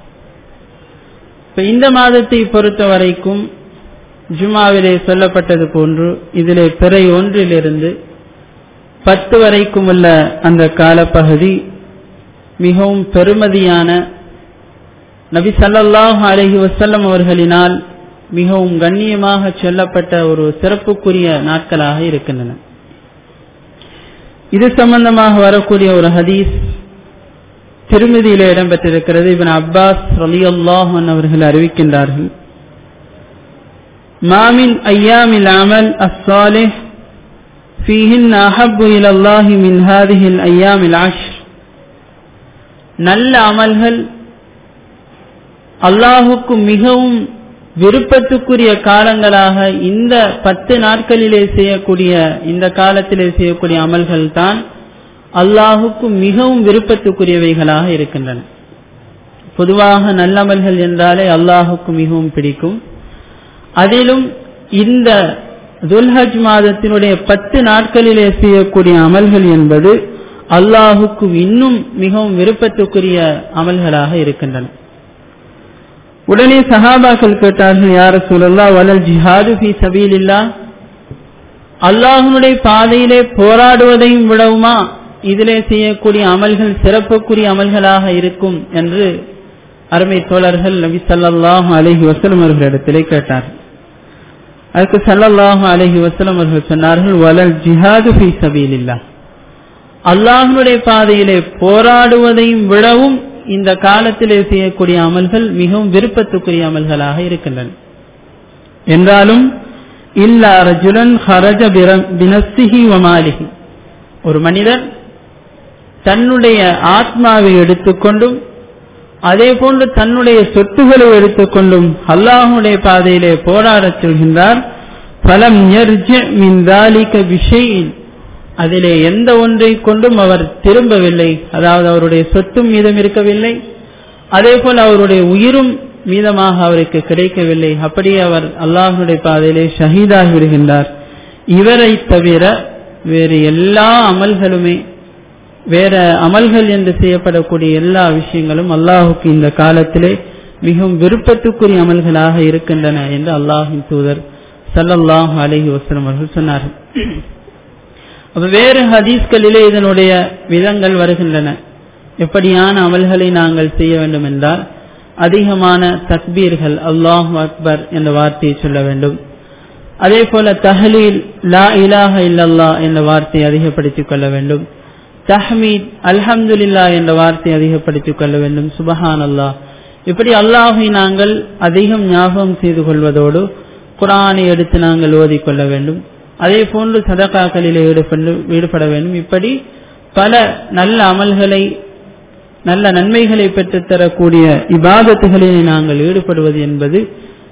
இப்ப இந்த மாதத்தை பொறுத்த வரைக்கும் ஜுமாவிலே சொல்லப்பட்டது போன்று இதிலே பிறை ஒன்றிலிருந்து பத்து வரைக்கும் உள்ள அந்த காலப்பகுதி மிகவும் பெருமதியான நபி சல்லாஹ் அலஹி வசல்லம் அவர்களினால் மிகவும் கண்ணியமாக சொல்லப்பட்ட ஒரு சிறப்புக்குரிய நாட்களாக இருக்கின்றன இது சம்பந்தமாக வரக்கூடிய ஒரு ஹதீஸ் திருமதியில இடம்பெற்றிருக்கிறது இவன் அப்பாஸ் ரலி அல்லாஹன் அவர்கள் அறிவிக்கின்றார்கள் மாமின் ஐயாமில் அமல் அஸ்ஸாலிஹ் فيهن أحب إلى الله من هذه الأيام العشر நல்ல அமல்கள் அல்லாஹுக்கு மிகவும் விருப்பத்துக்குரிய காலங்களாக இந்த பத்து நாட்களிலே செய்யக்கூடிய இந்த காலத்திலே செய்யக்கூடிய அமல்கள் தான் அல்லாஹுக்கு மிகவும் விருப்பத்துக்குரியவைகளாக இருக்கின்றன பொதுவாக நல்லமல்கள் என்றாலே அல்லாஹுக்கு மிகவும் பிடிக்கும் அதிலும் இந்த துல்ஹஜ் மாதத்தினுடைய பத்து நாட்களிலே செய்யக்கூடிய அமல்கள் என்பது அல்லாஹுக்கு இன்னும் மிகவும் விருப்பத்துக்குரிய அமல்களாக இருக்கின்றன உடனே சஹாபாக்கள் கேட்டார்கள் யார சூழல்லா வலல் ஜிஹாது ஃபி சபீலில்லா அல்லாஹனுடைய பாதையிலே போராடுவதையும் விடவுமா இதிலே செய்யக்கூடிய அமல்கள் சிறப்புக்குரிய அமல்களாக இருக்கும் என்று அருமை தோழர்கள் நபி சல்லாஹூ அலஹி வசலம் அவர்களிடத்திலே கேட்டார்கள் அதுக்கு சல்லல்லாஹு அலஹி வசலம் அவர்கள் சொன்னார்கள் வலல் ஜிஹாது ஃபி சபீலில்லா அல்லாஹனுடைய பாதையிலே போராடுவதையும் விடவும் இந்த காலத்திலே செய்யக்கூடிய அமல்கள் மிகவும் விருப்பத்துக்குரிய அமல்களாக இருக்கின்றன என்றாலும் இல்லா ரஜுலன் ஹரஜ பினஸ்திஹி வமாலிஹி ஒரு மனிதர் தன்னுடைய ஆத்மாவை எடுத்துக்கொண்டும் அதே போன்று தன்னுடைய சொத்துக்களை எடுத்துக்கொண்டும் அல்லாஹுடைய பாதையிலே போராடச் சொல்கின்றார் பலம் விஷயின் அதிலே எந்த ஒன்றை கொண்டும் அவர் திரும்பவில்லை அதாவது அவருடைய சொத்தும் மீதம் இருக்கவில்லை அதே போல் அவருடைய உயிரும் மீதமாக அவருக்கு கிடைக்கவில்லை அப்படியே அவர் அல்லாஹனுடைய பாதையிலே ஷஹீதாகி விடுகின்றார் இவரை தவிர வேறு எல்லா அமல்களுமே வேற அமல்கள் என்று செய்யப்படக்கூடிய எல்லா விஷயங்களும் அல்லாஹுக்கு இந்த காலத்திலே மிகவும் விருப்பத்துக்குரிய அமல்களாக இருக்கின்றன என்று அல்லாஹின் தூதர் சல்லல்லாஹு அலஹி வசலம் அவர்கள் சொன்னார்கள் அப்ப வேறு ஹதீஸ்களிலே இதனுடைய விதங்கள் வருகின்றன எப்படியான அமல்களை நாங்கள் செய்ய வேண்டும் என்றால் அதிகமான தக்பீர்கள் அல்லாஹ் அக்பர் என்ற வார்த்தையை சொல்ல வேண்டும் அதே போல தஹலீல் லா இலாஹ இல்லல்லா என்ற வார்த்தையை அதிகப்படுத்திக் கொள்ள வேண்டும் தஹ்மீத் அல்ஹம்துலில்லா என்ற வார்த்தையை அதிகப்படுத்திக் கொள்ள வேண்டும் சுபஹான் அல்லாஹ் இப்படி அல்லாஹை நாங்கள் அதிகம் ஞாபகம் செய்து கொள்வதோடு குரானை எடுத்து நாங்கள் ஓதிக்கொள்ள வேண்டும் அதே போன்று சதகாக்களில் ஈடுபட்டு ஈடுபட வேண்டும் இப்படி பல நல்ல அமல்களை நல்ல நன்மைகளை பெற்றுத்தரக்கூடிய இபாதத்துகளில் நாங்கள் ஈடுபடுவது என்பது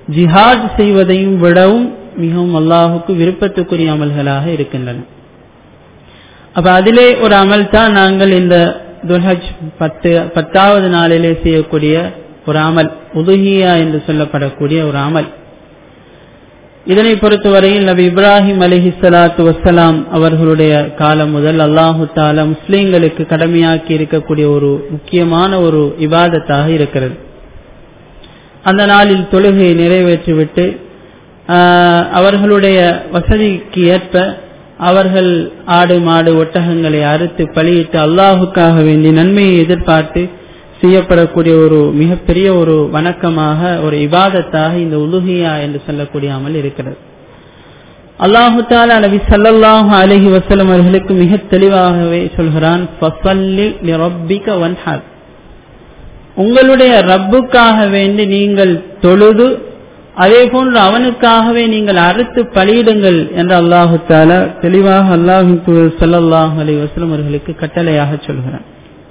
ஜிஹாத் செய்வதையும் விடவும் மிகவும் அல்லாஹுக்கு விருப்பத்துக்குரிய அமல்களாக இருக்கின்றன அப்ப அதிலே ஒரு அமல் தான் நாங்கள் இந்த துல்ஹஜ் பத்து பத்தாவது நாளிலே செய்யக்கூடிய ஒரு அமல் உதுகியா என்று சொல்லப்படக்கூடிய ஒரு அமல் இதனை பொறுத்தவரையில் நபி இப்ராஹிம் அலிஹி சலாத்து வசலாம் அவர்களுடைய காலம் முதல் அல்லாஹு தாலா முஸ்லீம்களுக்கு கடமையாக்கி இருக்கக்கூடிய ஒரு முக்கியமான ஒரு இபாதத்தாக இருக்கிறது அந்த நாளில் தொழுகையை நிறைவேற்றிவிட்டு அவர்களுடைய வசதிக்கு ஏற்ப அவர்கள் ஆடு மாடு ஒட்டகங்களை அறுத்து பலியிட்டு அல்லாஹுக்காக வேண்டி நன்மையை எதிர்பார்த்து செய்யப்படக்கூடிய ஒரு மிகப்பெரிய ஒரு வணக்கமாக ஒரு இபாதத்தாக இந்த உலுகியா என்று சொல்லக்கூடிய அமல் இருக்கிறது அல்லாஹு தாலா நபி சல்லாஹு அலஹி வசலம் அவர்களுக்கு மிக தெளிவாகவே சொல்கிறான் உங்களுடைய ரப்புக்காக வேண்டி நீங்கள் தொழுது அதே போன்று அவனுக்காகவே நீங்கள் அறுத்து பலியிடுங்கள் என்று அல்லாஹு தாலா தெளிவாக அல்லாஹு சல்லாஹூ அலி வசலம் அவர்களுக்கு கட்டளையாக சொல்கிறான்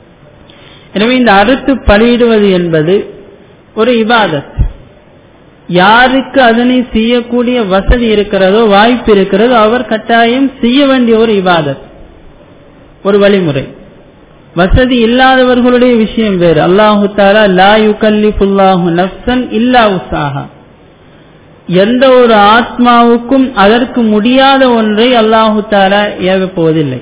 எனவே இந்த அறுத்து பலியிடுவது என்பது ஒரு இபாதத் யாருக்கு அதனை செய்யக்கூடிய வசதி இருக்கிறதோ வாய்ப்பு இருக்கிறதோ அவர் கட்டாயம் செய்ய வேண்டிய ஒரு இபாதத் ஒரு வழிமுறை வசதி இல்லாதவர்களுடைய விஷயம் வேறு அல்லாஹு தாலா லா யுகல்லிஃபுல்லாஹு நஃப்சன் இல்லா உசாஹா எந்த ஒரு ஆத்மாவுக்கும் அதற்கு முடியாத ஒன்றை அல்லாஹு தாலா ஏவப்போவதில்லை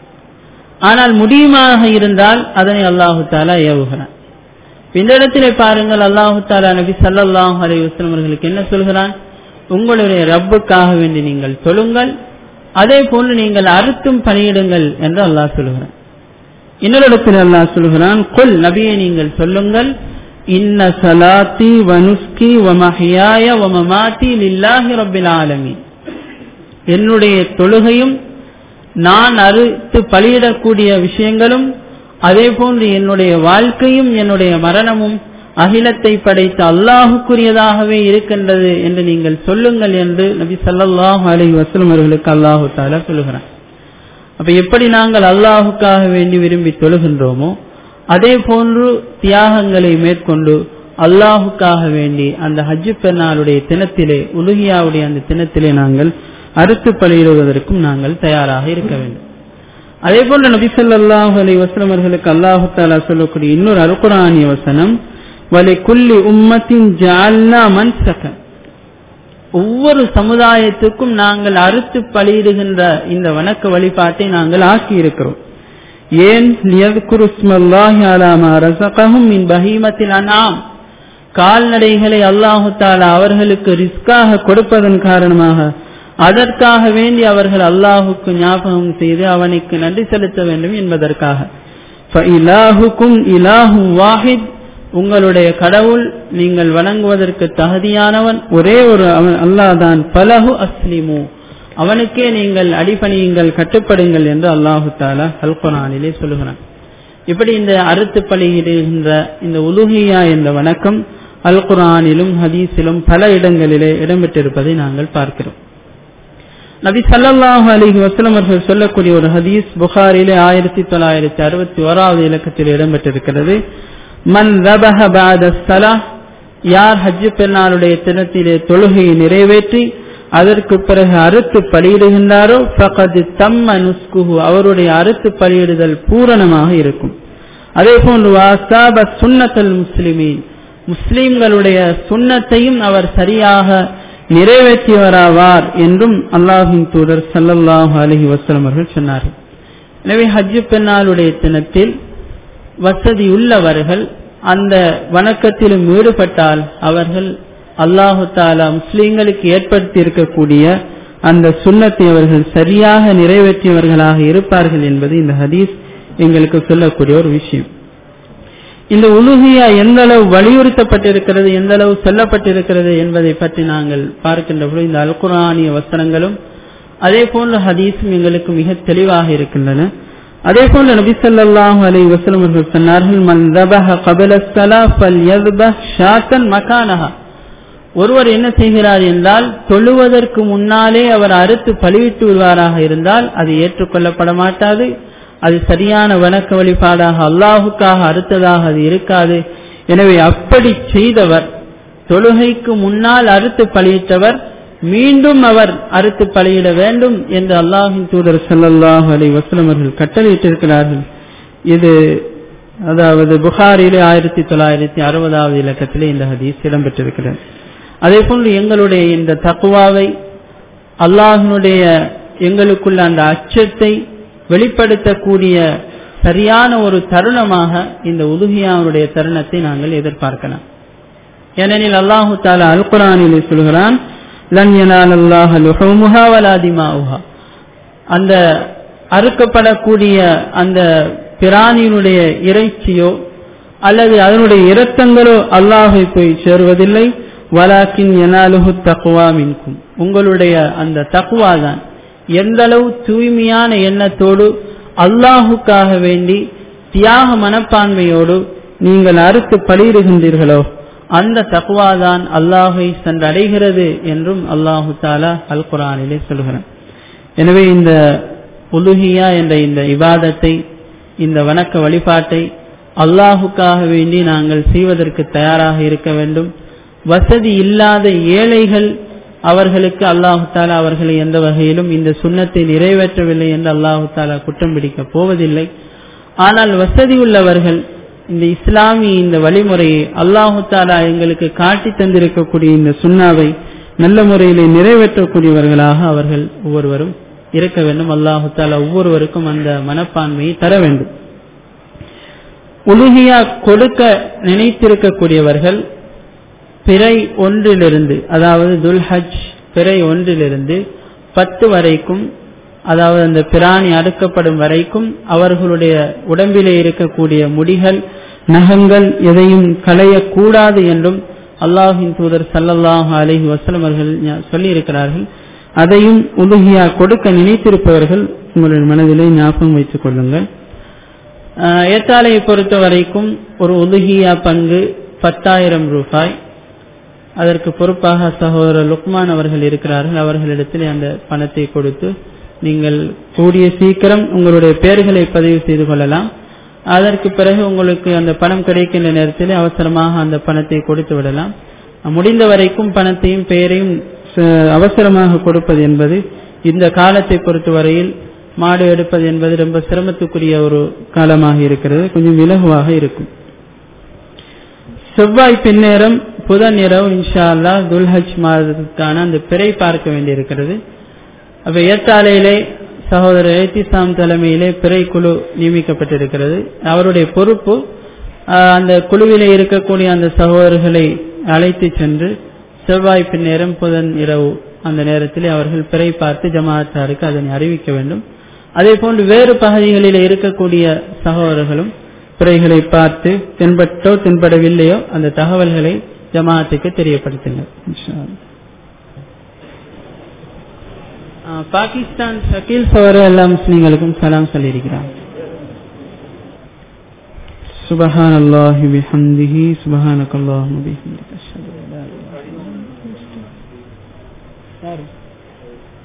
ஆனால் முடியுமாக இருந்தால் அதனை அல்லாஹு தாலா ஏவுகிறான் இந்த இடத்திலே பாருங்கள் அல்லாஹு தாலா நபி சல்லாஹூ அலி வஸ்லம் அவர்களுக்கு என்ன சொல்கிறான் உங்களுடைய ரப்புக்காக வேண்டி நீங்கள் தொழுங்கள் அதே போன்று நீங்கள் அறுத்தும் பணியிடுங்கள் என்று அல்லாஹ் சொல்கிறான் இன்னொரு இடத்தில் அல்லாஹ் சொல்கிறான் கொல் நபியை நீங்கள் சொல்லுங்கள் இன்ன சலாத்தி வனுஸ்கி வமஹியாய வமமாத்தி லில்லாஹி ரப்பில் ஆலமீன் என்னுடைய தொழுகையும் நான் அறுத்து பலியிடக்கூடிய விஷயங்களும் அதே போன்று என்னுடைய வாழ்க்கையும் என்னுடைய மரணமும் அகிலத்தை படைத்த அல்லாஹுக்குரியதாகவே இருக்கின்றது என்று நீங்கள் சொல்லுங்கள் என்று நபி சல்லாஹு அலி வசலம் அவர்களுக்கு அல்லாஹு தாலா சொல்லுகிறான் அப்ப எப்படி நாங்கள் அல்லாஹுக்காக வேண்டி விரும்பி தொழுகின்றோமோ அதே போன்று தியாகங்களை மேற்கொண்டு அல்லாஹுக்காக வேண்டி அந்த ஹஜ்ஜு பெருநாளுடைய தினத்திலே உலுகியாவுடைய அந்த தினத்திலே நாங்கள் அறுத்து பலியிடுவதற்கும் நாங்கள் தயாராக இருக்க வேண்டும் அதே போன்ற நபிசல்லாஹு அலி வசலம் அவர்களுக்கு அல்லாஹு தாலா சொல்லக்கூடிய இன்னொரு அருக்குரானிய வசனம் வலை குல்லி உம்மத்தின் ஜால்னா மன்சக ஒவ்வொரு சமுதாயத்துக்கும் நாங்கள் அறுத்து பலியிடுகின்ற இந்த வணக்க வழிபாட்டை நாங்கள் ஆக்கி இருக்கிறோம் ஏன் பஹீமத்தில் அனாம் கால்நடைகளை அல்லாஹு தாலா அவர்களுக்கு ரிஸ்காக கொடுப்பதன் காரணமாக அதற்காக வேண்டி அவர்கள் அல்லாஹுக்கு ஞாபகம் செய்து அவனுக்கு நன்றி செலுத்த வேண்டும் என்பதற்காக வாஹித் உங்களுடைய கடவுள் நீங்கள் வணங்குவதற்கு தகுதியானவன் ஒரே ஒரு அவன் அல்லாதான் பலஹு அஸ்லிமு அவனுக்கே நீங்கள் அடிபணியுங்கள் கட்டுப்படுங்கள் என்று அல்லாஹு தாலா அல்குரானிலே சொல்லுகிறான் இப்படி இந்த அறுத்து பலியிடுகின்ற இந்த உலுகியா என்ற வணக்கம் அல் குரானிலும் ஹதீஸிலும் பல இடங்களிலே இடம்பெற்றிருப்பதை நாங்கள் பார்க்கிறோம் நபி சல்லாஹூ அலிஹி வசலம் அவர்கள் சொல்லக்கூடிய ஒரு ஹதீஸ் புகாரிலே ஆயிரத்தி தொள்ளாயிரத்தி அறுபத்தி ஓராவது இலக்கத்தில் இடம்பெற்றிருக்கிறது மன் ரபஹ பாத சலா யார் ஹஜ்ஜு பெருநாளுடைய தினத்திலே தொழுகையை நிறைவேற்றி அதற்கு பிறகு அறுத்து பலியிடுகின்றாரோ ஃபகது தம்ம நுஸ்குஹு அவருடைய அறுத்து பலியிடுதல் பூரணமாக இருக்கும் அதே போன்று வாசாப சுன்னத்தல் முஸ்லிமீன் முஸ்லிம்களுடைய சுண்ணத்தையும் அவர் சரியாக நிறைவேற்றியவராவார் என்றும் அல்லாஹின் தூதர் சல்லல்லாஹு அலஹி வசலம் அவர்கள் சொன்னார்கள் எனவே ஹஜ்ஜு பெண்ணாளுடைய தினத்தில் வசதி உள்ளவர்கள் அந்த வணக்கத்திலும் ஈடுபட்டால் அவர்கள் அல்லாஹு தாலா முஸ்லீம்களுக்கு ஏற்படுத்தி இருக்கக்கூடிய அந்த சுண்ணத்தை அவர்கள் சரியாக நிறைவேற்றியவர்களாக இருப்பார்கள் என்பது இந்த ஹதீஸ் எங்களுக்கு சொல்லக்கூடிய ஒரு விஷயம் இந்த உலுகியா எந்த அளவு வலியுறுத்தப்பட்டிருக்கிறது எந்த அளவு சொல்லப்பட்டிருக்கிறது என்பதை பற்றி நாங்கள் பார்க்கின்ற பொழுது இந்த அல்குரானிய வசனங்களும் அதே போன்ற ஹதீஸும் எங்களுக்கு மிக தெளிவாக இருக்கின்றன அதே போல நபி ஸல்லல்லாஹு அலைஹி வஸல்லம் அவர்கள் சொன்னார்கள் மன் தபஹ qabla ஸலா ஃபல்யذبح ஷாத்தன் மகானஹா ஒருவர் என்ன செய்கிறார் என்றால் தொழுவதற்கு முன்னாலே அவர் அறுத்து பலிவிட்டு விடுவாராக இருந்தால் அது ஏற்றுக்கொள்ளப்பட மாட்டாது அது சரியான வணக்க வழிபாடாக அல்லாஹுக்காக அறுத்ததாக அது இருக்காது எனவே அப்படி செய்தவர் தொழுகைக்கு முன்னால் அறுத்து பலியிட்டவர் மீண்டும் அவர் அறுத்து பலியிட வேண்டும் என்று அல்லாஹின் தூதர் ஸல்லல்லாஹு அலைஹி வஸல்லம் அவர்கள் கட்டளையிட்டிருக்கிறார்கள் இது அதாவது புகாரிலே ஆயிரத்தி தொள்ளாயிரத்தி அறுபதாவது இலக்கத்திலே இந்த ஹதீஸ் இடம்பெற்றிருக்கிறது அதே போன்று எங்களுடைய இந்த தக்குவாவை அல்லாஹினுடைய எங்களுக்குள்ள அந்த அச்சத்தை வெளிப்படுத்தக்கூடிய சரியான ஒரு தருணமாக இந்த உதுகியாவுடைய தருணத்தை நாங்கள் எதிர்பார்க்கலாம் ஏனெனில் அல்லாஹு தாலா அல் குரானிலே சொல்கிறான் லன் யனால் அல்லாஹ் லுஹூமுஹா வலா திமாஉஹா அந்த அறுக்கப்படக்கூடிய அந்த பிராணியினுடைய இறைச்சியோ அல்லது அதனுடைய இரத்தங்களோ அல்லாஹை போய் சேருவதில்லை வலாக்கின் எனாலுஹு தக்குவா மின்கும் உங்களுடைய அந்த தக்குவா தான் எந்த அளவு தூய்மையான எண்ணத்தோடு அல்லாஹுக்காக வேண்டி தியாக மனப்பான்மையோடு நீங்கள் அறுத்து பலியிடுகின்றீர்களோ அந்த தக்குவாதான் அல்லாஹை சென்றடைகிறது என்றும் அல்லாஹு தாலா அல் குரானிலே சொல்கிறான் எனவே இந்த உலுஹியா என்ற இந்த இபாதத்தை இந்த வணக்க வழிபாட்டை அல்லாஹுக்காக வேண்டி நாங்கள் செய்வதற்கு தயாராக இருக்க வேண்டும் வசதி இல்லாத ஏழைகள் அவர்களுக்கு அல்லாஹு தாலா அவர்களை எந்த வகையிலும் இந்த சுண்ணத்தை நிறைவேற்றவில்லை என்று அல்லாஹு தாலா குற்றம் பிடிக்க போவதில்லை ஆனால் வசதி உள்ளவர்கள் இந்த இஸ்லாமிய இந்த வழிமுறையை அல்லாஹு தாலா எங்களுக்கு காட்டி தந்திருக்கக்கூடிய இந்த சுண்ணாவை நல்ல முறையிலே நிறைவேற்றக்கூடியவர்களாக அவர்கள் ஒவ்வொருவரும் இருக்க வேண்டும் அல்லாஹு தாலா ஒவ்வொருவருக்கும் அந்த மனப்பான்மையை தர வேண்டும் உலுகியா கொடுக்க நினைத்திருக்கக்கூடியவர்கள் பிறை ஒன்றிலிருந்து அதாவது துல்ஹஜ் பிறை ஒன்றிலிருந்து பத்து வரைக்கும் அதாவது அந்த பிராணி அறுக்கப்படும் வரைக்கும் அவர்களுடைய உடம்பிலே இருக்கக்கூடிய முடிகள் நகங்கள் எதையும் களையக்கூடாது என்றும் அல்லாஹின் தூதர் சல்லல்லாஹு அலஹி வசலம் அவர்கள் சொல்லி இருக்கிறார்கள் அதையும் உலுகியா கொடுக்க நினைத்திருப்பவர்கள் உங்களுடைய மனதிலே ஞாபகம் வைத்துக் கொள்ளுங்கள் ஏத்தாலையை பொறுத்த வரைக்கும் ஒரு உலுகியா பங்கு பத்தாயிரம் ரூபாய் அதற்கு பொறுப்பாக சகோதரர் லுக்மான் அவர்கள் இருக்கிறார்கள் அவர்களிடத்தில் அந்த பணத்தை கொடுத்து நீங்கள் கூடிய சீக்கிரம் உங்களுடைய பெயர்களை பதிவு செய்து கொள்ளலாம் அதற்கு பிறகு உங்களுக்கு அந்த பணம் கிடைக்கின்ற நேரத்தில் அவசரமாக அந்த பணத்தை கொடுத்து விடலாம் முடிந்த வரைக்கும் பணத்தையும் பெயரையும் அவசரமாக கொடுப்பது என்பது இந்த காலத்தை பொறுத்தவரையில் மாடு எடுப்பது என்பது ரொம்ப சிரமத்துக்குரிய ஒரு காலமாக இருக்கிறது கொஞ்சம் இலகுவாக இருக்கும் செவ்வாய் பின்னேரம் புதன் இரவு இன்ஷா அல்லா துல்ஹஜ் மாதத்துக்கான அந்த பிறை பார்க்க வேண்டியிருக்கிறது அப்ப ஏத்தாலையிலே சகோதரர் ஏத்திசாம் தலைமையிலே பிறை குழு நியமிக்கப்பட்டிருக்கிறது அவருடைய பொறுப்பு அந்த குழுவிலே இருக்கக்கூடிய அந்த சகோதரர்களை அழைத்து சென்று செவ்வாய் பின்னேரம் புதன் இரவு அந்த நேரத்தில் அவர்கள் பிறை பார்த்து ஜமாத்தாருக்கு அதனை அறிவிக்க வேண்டும் அதே போன்று வேறு பகுதிகளில் இருக்கக்கூடிய சகோதரர்களும் பிறைகளை பார்த்து தென்பட்டோ தென்படவில்லையோ அந்த தகவல்களை ஜமாத்துக்கு தெரியப்படுத்துங்கள் பாகிஸ்தான் ஷக்கீல் சவர எல்லா முஸ்லீம்களுக்கும் சலாம் சொல்லியிருக்கிறார் سبحان الله بحمده سبحانك اللهم وبحمدك اشهد ان لا اله الا انت